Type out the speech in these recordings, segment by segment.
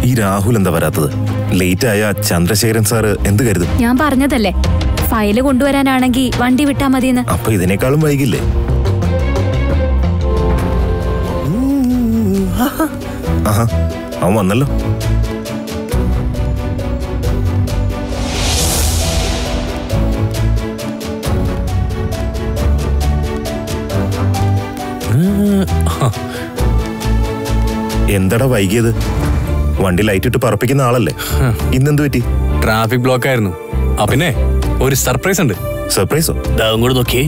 ഈ രാഹുൽ എന്താ വരാത്തത് ലേറ്റ് ആയ ചന്ദ്രശേഖരൻ സാറ് എന്ത് കരുതും ഞാൻ പറഞ്ഞതല്ലേ ഫയല് കൊണ്ടുവരാനാണെങ്കിൽ വണ്ടി വിട്ടാ മതിയെന്ന് അപ്പൊ ഇതിനേക്കാളും വൈകില്ലേ ആഹാ അവൻ വന്നല്ലോ എന്തടാ വൈകിയത് വണ്ടി ലൈറ്റ് ഇട്ട് പറപ്പിക്കുന്ന ആളല്ലേ ഇന്നെന്ത് പറ്റി ട്രാഫിക് ബ്ലോക്ക് ആയിരുന്നു ആ പിന്നെ ഒരു സർപ്രൈസ് ഉണ്ട് സർപ്രൈസോ ദാ അങ്ങോട്ട് നോക്കിയേ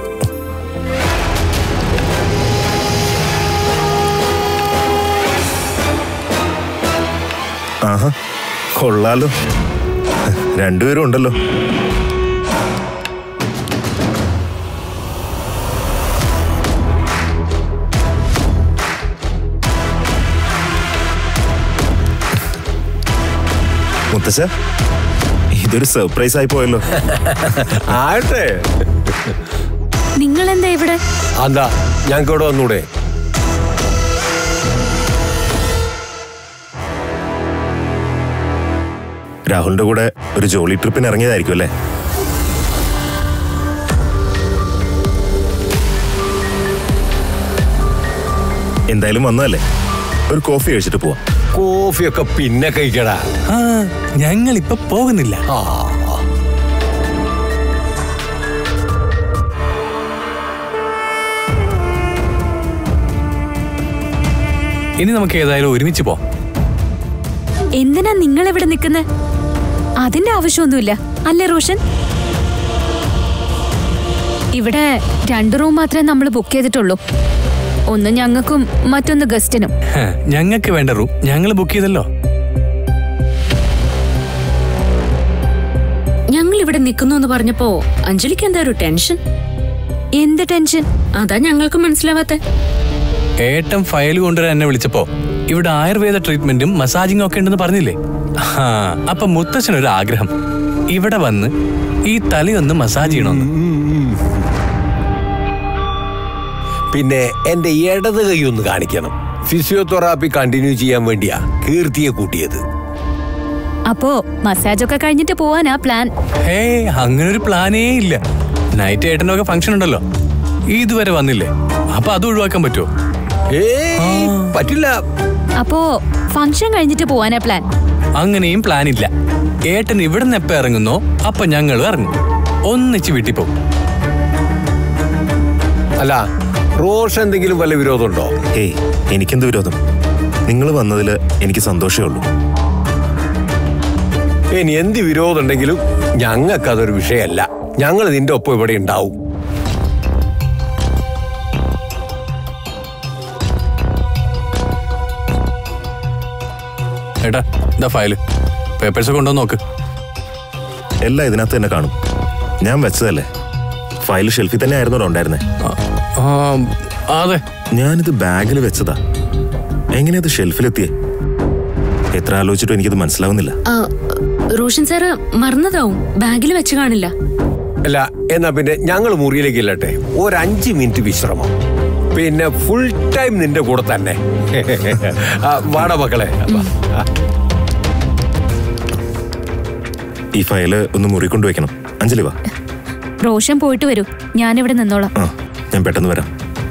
ആഹാ കൊള്ളാലോ രണ്ടുപേരും ഉണ്ടല്ലോ മുത്തശ്ശ ഇതൊരു സർപ്രൈസ് ആയി പോയല്ലോ ആട്ടെ നിങ്ങൾ എന്താ ഇവിടെ അതാ ഞങ്ങൾക്ക് ഇവിടെ വന്നൂടെ രാഹുലിന്റെ കൂടെ ഒരു ജോളി ട്രിപ്പിന് ഇറങ്ങിയതായിരിക്കും അല്ലേ എന്തായാലും വന്നതല്ലേ ഒരു കോഫി കഴിച്ചിട്ട് പോവാം കോഫിയൊക്കെ പിന്നെ കഴിക്കടാ ആ ഞങ്ങൾ ഇപ്പൊ പോകുന്നില്ല ആ ഇനി നമുക്ക് ഏതായാലും ഒരുമിച്ച് പോവാം എന്തിനാ നിങ്ങൾ ഇവിടെ നിൽക്കുന്നത് അതിന്റെ ആവശ്യമൊന്നുമില്ല അല്ലേ റോഷൻ ഇവിടെ രണ്ട് റൂം മാത്രമേ നമ്മൾ ബുക്ക് ചെയ്തിട്ടുള്ളൂ ഒന്ന് ഞങ്ങൾക്കും മറ്റൊന്ന് ഗസ്റ്റിനും ഹ, ഞങ്ങൾക്ക് വേണ്ട റൂം ഞങ്ങൾ ബുക്ക് ചെയ്തല്ലോ ഞങ്ങൾ ഇവിടെ നിൽക്കുന്നു എന്ന് പറഞ്ഞപ്പോ അഞ്ജലിക്ക് എന്താ ഒരു ടെൻഷൻ എന്ത് ടെൻഷൻ അതാ ഞങ്ങൾക്ക് മനസ്സിലാവാത്തെ ഏട്ടൻ ഫയൽ കൊണ്ടുവരാൻ എന്നെ വിളിച്ചപ്പോ ഇവിടെ ആയുർവേദ ട്രീറ്റ്മെന്റും മസാജിങ്ങും ഒക്കെ ഉണ്ടെന്ന് പറഞ്ഞില്ലേ ആ അപ്പൊ മുത്തച്ഛനൊരു ആഗ്രഹം ഇവിടെ വന്ന് ഈ തലയൊന്ന് മസാജ് ചെയ്യണമെന്ന് പിന്നെ എന്റെ ഇടത് കൈ ഒന്ന് കാണിക്കണം ഫിസിയോതെറാപ്പി കണ്ടിന്യൂ ചെയ്യാൻ വേണ്ടിയാ കീർത്തിയെ കൂട്ടിയത് അപ്പോ മസാജ് ഒക്കെ കഴിഞ്ഞിട്ട് പോവാനാ പ്ലാൻ ഹേ അങ്ങനെ ഒരു പ്ലാനേ ഇല്ല നൈറ്റ് ഏട്ടൻ്റെ ഒക്കെ ഫംഗ്ഷൻ ഉണ്ടല്ലോ ഇതുവരെ വന്നില്ലേ അപ്പൊ അത് ഒഴിവാക്കാൻ പറ്റുമോ ഏയ് പറ്റില്ല അപ്പോ ഫംഗ്ഷൻ കഴിഞ്ഞിട്ട് പോവാനാ പ്ലാൻ അങ്ങനെയും പ്ലാൻ ഇല്ല ഏട്ടൻ ഇവിടെ നിന്ന് എപ്പോ ഇറങ്ങുന്നോ അപ്പൊ ഞങ്ങൾ ഇറങ്ങും ഒന്നിച്ച് വീട്ടിൽ പോകും അല്ല റോഷ് എന്തെങ്കിലും വല്ല വിരോധമുണ്ടോ ഏയ് എനിക്കെന്ത് വിരോധം നിങ്ങൾ വന്നതിൽ എനിക്ക് സന്തോഷമേ ഉള്ളൂ ഇനി എന്ത് വിരോധം ഉണ്ടെങ്കിലും ഞങ്ങൾക്ക് അതൊരു വിഷയമല്ല ഞങ്ങൾ നിന്റെ ഒപ്പം ഇവിടെ ഉണ്ടാവും ഏട്ടാ ഇതാ ഫയല് പേപ്പേഴ്സ് ഒക്കെ ഉണ്ടോ നോക്ക് എല്ലാം ഇതിനകത്ത് തന്നെ കാണും ഞാൻ വെച്ചതല്ലേ ഫയൽ ഷെൽഫിൽ തന്നെ ആയിരുന്നല്ലോ ഉണ്ടായിരുന്നേ ആ, ആ, അതെ ഞാനിത് ബാഗിൽ വെച്ചതാ എങ്ങനെയത് ഷെൽഫിലെത്തിയേ എത്ര ആലോചിച്ചിട്ടും എനിക്കത് മനസ്സിലാവുന്നില്ല ആ, റോഷൻ സാറ് മറന്നതാവും ബാഗിൽ വെച്ച് കാണില്ല അല്ല എന്നാ പിന്നെ ഞങ്ങൾ മുറിയിലേക്ക് ഇല്ലട്ടെ ഒരു അഞ്ച് മിനിറ്റ് വിശ്രമം പിന്നെ ഫുൾ ടൈം നിന്റെ കൂടെ തന്നെ ആ, വാടാ മക്കളെ വാ. ആ. ഈ ഫയല് ഒന്ന് മുറി കൊണ്ടുവയ്ക്കണം അഞ്ജലി വാ റോഷൻ പോയിട്ട് വരൂ ഞാനിവിടെ നിന്നോളാം ആ ഞാൻ പെട്ടെന്ന് വരാം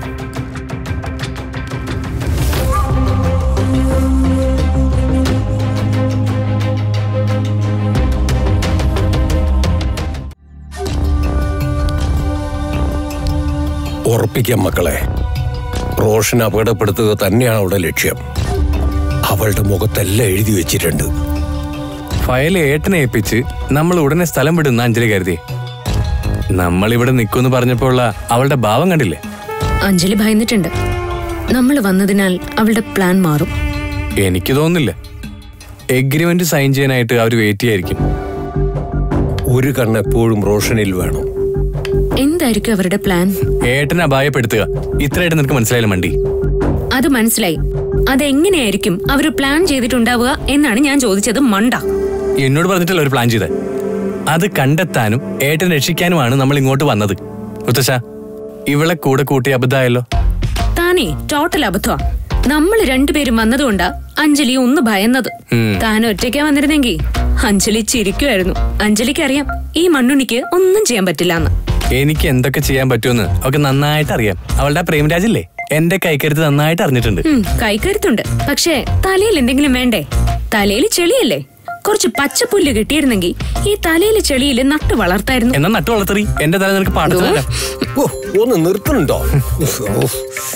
ഉറപ്പിക്കാം മക്കളെ റോഷൻ അപകടപ്പെടുത്തുക തന്നെയാണ് അവളുടെ ലക്ഷ്യം അവളുടെ മുഖത്തെല്ലാം എഴുതി വെച്ചിട്ടുണ്ട് ഫയൽ ഏട്ടനെ ഏൽപ്പിച്ച് നമ്മൾ ഉടനെ സ്ഥലം വിടുന്ന അഞ്ജലി കരുതി നമ്മൾ ഇവിടെ നിൽക്കുമെന്ന് പറഞ്ഞപ്പോഴുള്ള അവളുടെ ഭാവം കണ്ടില്ലേ അഞ്ജലി ഭയന്നിട്ടുണ്ട് നമ്മൾ വന്നതിനാൽ അവളുടെ പ്ലാൻ മാറും എനിക്ക് തോന്നുന്നില്ല എഗ്രിമെന്റ് സൈൻ ചെയ്യാനായിട്ട് അവർ വെയിറ്റ് ചെയ്യായിരിക്കും ഒരു കണ്ണ് എപ്പോഴും റോഷനിൽ വേണം എന്തായിരിക്കും അവരുടെ പ്ലാൻ ഏട്ടനെ അപായപ്പെടുത്തുക ഇത്രയായിട്ട് നിനക്ക് മനസ്സിലായില്ല മണ്ടി അത് മനസ്സിലായി അതെങ്ങനെയായിരിക്കും അവർ പ്ലാൻ ചെയ്തിട്ടുണ്ടാവുക എന്നാണ് ഞാൻ ചോദിച്ചത് മണ്ട എന്നോട് പറഞ്ഞിട്ടല്ല ഒരു പ്ലാൻ ചെയ്തത് അത് കണ്ടെത്താനും ഏട്ടനെ രക്ഷിക്കാനുമാണ് നമ്മൾ ഇങ്ങോട്ട് വന്നത് മുത്തശ്ശ ഇവളെ കൂടെ കൂട്ടി അബദ്ധമായല്ലോ താനേ ടോട്ടൽ അബദ്ധമാ നമ്മൾ രണ്ടുപേരും വന്നതുകൊണ്ടാ അഞ്ജലി ഒന്ന് ഭയന്നത് ഉം. താൻ ഒറ്റയ്ക്കാ വന്നിരുന്നെങ്കിൽ അഞ്ജലി ചിരിക്കുമായിരുന്നു അഞ്ജലിക്ക് അറിയാം ഈ മണ്ണുണ്ണിക്ക് ഒന്നും ചെയ്യാൻ പറ്റില്ലാന്ന് എനിക്ക് എന്തൊക്കെ ചെയ്യാൻ പറ്റുമെന്ന് അവൾക്ക് നന്നായിട്ട് അറിയാം അവളുടെ ആ പ്രേമരാജല്ലേ എന്റെ കൈക്കരുത്ത് നന്നായിട്ട് അറിഞ്ഞിട്ടുണ്ട് ഉം, കൈക്കരുത്തുണ്ട് പക്ഷേ തലയിൽ എന്തെങ്കിലും വേണ്ടേ തലയിൽ ചെളിയല്ലേ കുറച്ച് പച്ചപ്പുല്ല് കിട്ടിയിരുന്നെങ്കിൽ ഈ തലയിൽ ചെളിയിൽ നട്ടു വളർത്തായിരുന്നു എന്നാ നട്ടു വളർത്തറി എന്റെ തല നിനക്ക് പാടത്തു തരാം ഓ, ഒന്ന് നിർത്തണുണ്ടോ ഉഫ്.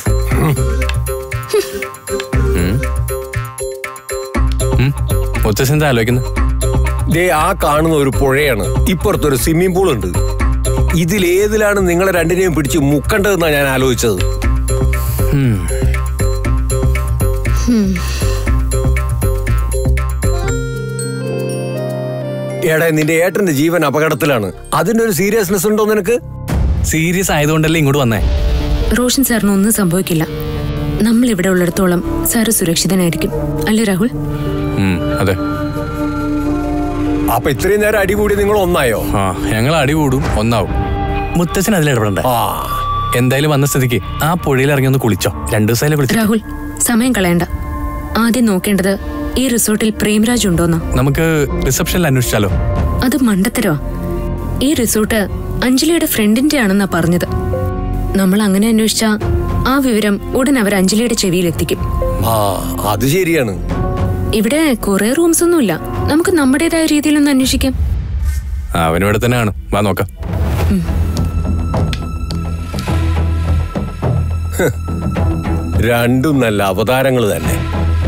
മുത്തശ്ശൻ എന്താ ആലോചിക്കുന്നത് ദേ ആ കാണുന്ന ഒരു പുഴയാണ് ഇപ്പുറത്തൊരു സ്വിമ്മിംഗ് പൂൾ ഉണ്ട് ഇതിലേതിലാണ് നിങ്ങളെ രണ്ടിനെയും പിടിച്ച് മുക്കണ്ടതെന്നാണ് ഞാൻ ആലോചിച്ചത് എടാ നിന്റെ ഏട്ടന്റെ ജീവൻ അപകടത്തിലാണ് അതിന്റെ ഒരു സീരിയസ്നെസ് ഉണ്ടോ നിനക്ക് സീരിയസ് ആയതുകൊണ്ടല്ലേ ഇങ്ങോട്ട് വന്നേ റോഷൻ സാറിന് ഒന്നും സംഭവിക്കില്ല നമ്മൾ ഇവിടെ ഉള്ളിടത്തോളം സാറ് സുരക്ഷിതനായിരിക്കും അല്ലേ രാഹുൽ ഉം, അതെ അപ്പൊ ഇത്രയും നേരം അടികൂടി നിങ്ങൾ ഒന്നായോ ആ ഞങ്ങൾ അടി കൂടും ഒന്നാവും മുത്തച്ഛൻ അതിൽ ഇടപെടണ്ടേ ആ എന്തായാലും വന്ന സ്ഥിതിക്ക് ആ പുഴയിൽ ഇറങ്ങി ഒന്ന് കുളിച്ചോ രണ്ടു ദിവസമായാലും കുളിച്ചു രാഹുൽ സമയം കളയണ്ട ആദ്യം നോക്കേണ്ടത് ഈ റിസോർട്ടിൽ പ്രേംരാജ് ഉണ്ടോന്നാ നമുക്ക് റിസപ്ഷനിൽ അന്വേഷിച്ചാലോ അത് മണ്ടത്തരോ ഈ റിസോർട്ട് അഞ്ജലിയുടെ ഫ്രണ്ടിന്റെ ആണെന്നാ പറഞ്ഞത് നമ്മൾ അങ്ങനെ അന്വേഷിച്ചാ ആ വിവരം ഉടൻ അവർ അഞ്ജലിയുടെ ചെവിയിൽ എത്തിക്കും ആ അത് ശരിയാണ് ഇവിടെ കുറെ റൂംസ് ഒന്നുമില്ല നമുക്ക് നമ്മുടേതായ രീതിയിലൊന്ന് അന്വേഷിക്കാം അവനിവിടെ തന്നെ ആണ് വാ നോക്കാം രണ്ടും നല്ല അവതാരങ്ങൾ തന്നെ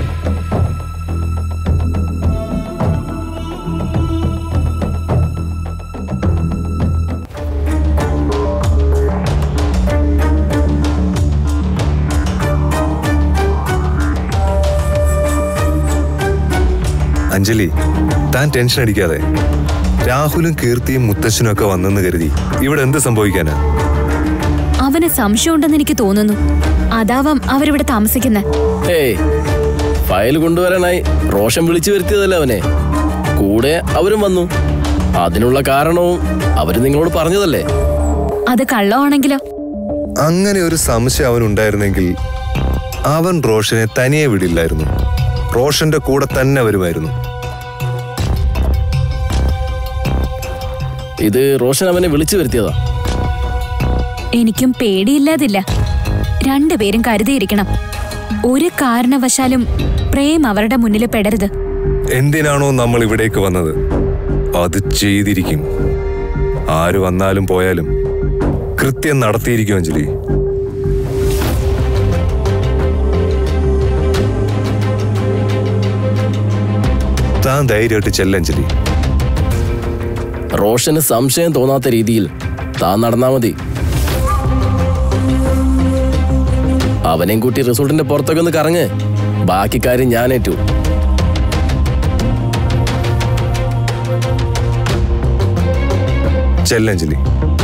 അഞ്ജലി താൻ ടെൻഷൻ അടിക്കാതെ രാഹുലും കീർത്തിയും മുത്തശ്ശനും ഒക്കെ വന്നെന്ന് കരുതി ഇവിടെ എന്ത് സംഭവിക്കാനാ അവന് സംശയമുണ്ടെന്ന് എനിക്ക് തോന്നുന്നു അതാവാം അവരിവിടെ താമസിക്കുന്നത് ഏയ് ഫയൽ കൊണ്ടുവരാനായി റോഷൻ വിളിച്ചു വരുത്തിയതല്ല അവനെ കൂടെ അവരും വന്നു അതിനുള്ള കാരണവും അവര് നിങ്ങളോട് പറഞ്ഞതല്ലേ അത് കള്ളമാണെങ്കിലോ അങ്ങനെ ഒരു സംശയം അവൻ ഉണ്ടായിരുന്നെങ്കിൽ അവൻ റോഷനെ തനിയെ വിടില്ലായിരുന്നു റോഷന്റെ കൂടെ തന്നെ വരുമായിരുന്നു ഇത് റോഷൻ അവനെ വിളിച്ചു വരുത്തിയതാ എനിക്കും പേടിയില്ലാതില്ല രണ്ടുപേരും കരുതിയിരിക്കണം ഒരു കാരണവശാലും പ്രേം അവരുടെ മുന്നിൽ പെടരുത് എന്തിനാണോ നമ്മൾ ഇവിടേക്ക് വന്നത് അത് ചെയ്തിരിക്കും ആര് വന്നാലും പോയാലും കൃത്യം നടത്തിയിരിക്കും അഞ്ജലി താൻ ധൈര്യമായിട്ട് ചെല്ലഞ്ജലി റോഷന് സംശയം തോന്നാത്ത രീതിയിൽ താൻ നടന്നാ മതി അവനെയും കൂട്ടി റിസോർട്ടിന്റെ പുറത്തൊക്കെ ഒന്ന് കറങ്ങ് ബാക്കി കാര്യം ഞാൻ ഏറ്റു ചെല്ലഞ്ജലി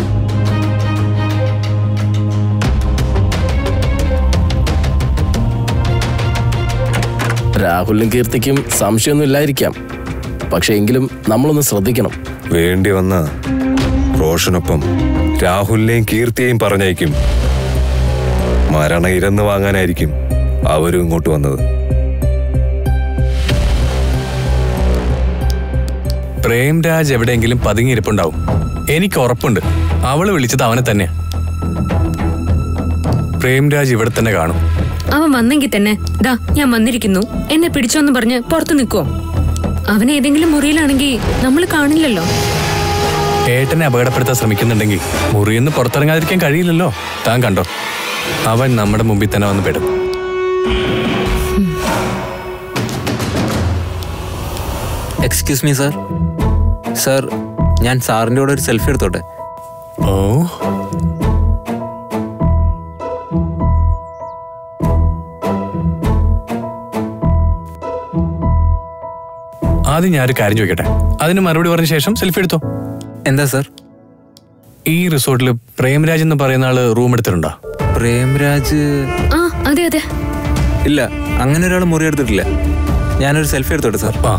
രാഹുലിനും കീർത്തിക്കും സംശയമൊന്നും ഇല്ലായിരിക്കാം പക്ഷെ എങ്കിലും നമ്മളൊന്ന് ശ്രദ്ധിക്കണം വേണ്ടി വന്ന റോഷനൊപ്പം രാഹുലിനെയും കീർത്തിയെയും പറഞ്ഞയക്കും മരണ ഇരന്ന് വാങ്ങാനായിരിക്കും അവരും ഇങ്ങോട്ട് വന്നത് പ്രേംരാജ് എവിടെയെങ്കിലും പതുങ്ങിയിരിപ്പുണ്ടാവും എനിക്ക് ഉറപ്പുണ്ട് അവള് വിളിച്ചത് അവനെ തന്നെയാ പ്രേംരാജ് ഇവിടെ തന്നെ കാണും അവൻ വന്നെങ്കിൽ തന്നെ ദാ ഞാൻ വന്നിരിക്കുന്നു എന്നെ പിടിച്ചോന്ന് പറഞ്ഞ് പുറത്തു നിൽക്കുവോ അവൻ ഏതെങ്കിലും മുറിയിലാണെങ്കിൽ നമ്മൾ കാണില്ലല്ലോ ഏട്ടനെ അപകടപ്പെടുത്താൻ ശ്രമിക്കുന്നുണ്ടെങ്കിൽ മുറിയിൽ നിന്ന് പുറത്തിറങ്ങാതിരിക്കാൻ കഴിയില്ലല്ലോ താൻ കണ്ടോ അവൻ നമ്മുടെ മുമ്പിൽ തന്നെ വന്ന് പെടും എക്സ്ക്യൂസ് മീ സാർ സാർ ഞാൻ സാറിൻ്റെ കൂടെ ഒരു സെൽഫി എടുത്തോട്ടെ ഓ ആദ്യം ഞാനൊരു കാര്യം ചോദിക്കട്ടെ അതിന് മറുപടി പറഞ്ഞ ശേഷം സെൽഫി എടുത്തോ എന്താ സാർ ഈ റിസോർട്ടിൽ പ്രേംരാജ് എന്ന് പറയുന്ന ആള് റൂം എടുത്തിട്ടുണ്ടോ പ്രേംരാജ് ആ അതെ അതെ ഇല്ല അങ്ങനെ ഒരാൾ മുറി എടുത്തിട്ടില്ല ഞാനൊരു സെൽഫി എടുത്തോട്ടെ സാർ ആ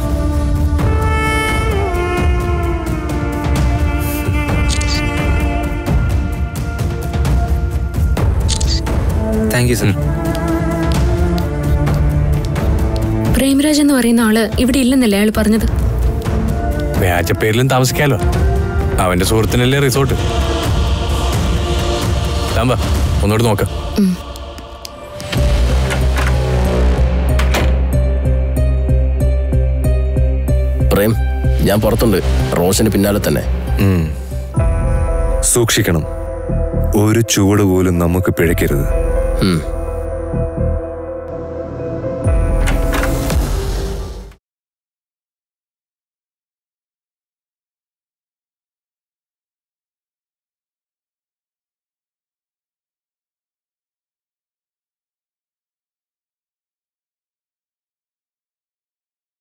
താങ്ക് യു സാർ പ്രേംരാജ് എന്ന് പറയുന്ന ആള് ഇവിടെ ഇല്ലെന്നല്ലേ അയാൾ പറഞ്ഞത് വ്യാജ പേരിലും താമസിക്കാലോ അവന്റെ സുഹൃത്തിനല്ലേ റിസോർട്ട് താമ്പ ഒന്നുകൂടി നോക്കാം പ്രേം ഞാൻ പുറത്തുണ്ട് റോഷന് പിന്നാലെ തന്നെ സൂക്ഷിക്കണം ഒരു ചുവട് പോലും നമുക്ക് പിഴയ്ക്കരുത് ഉം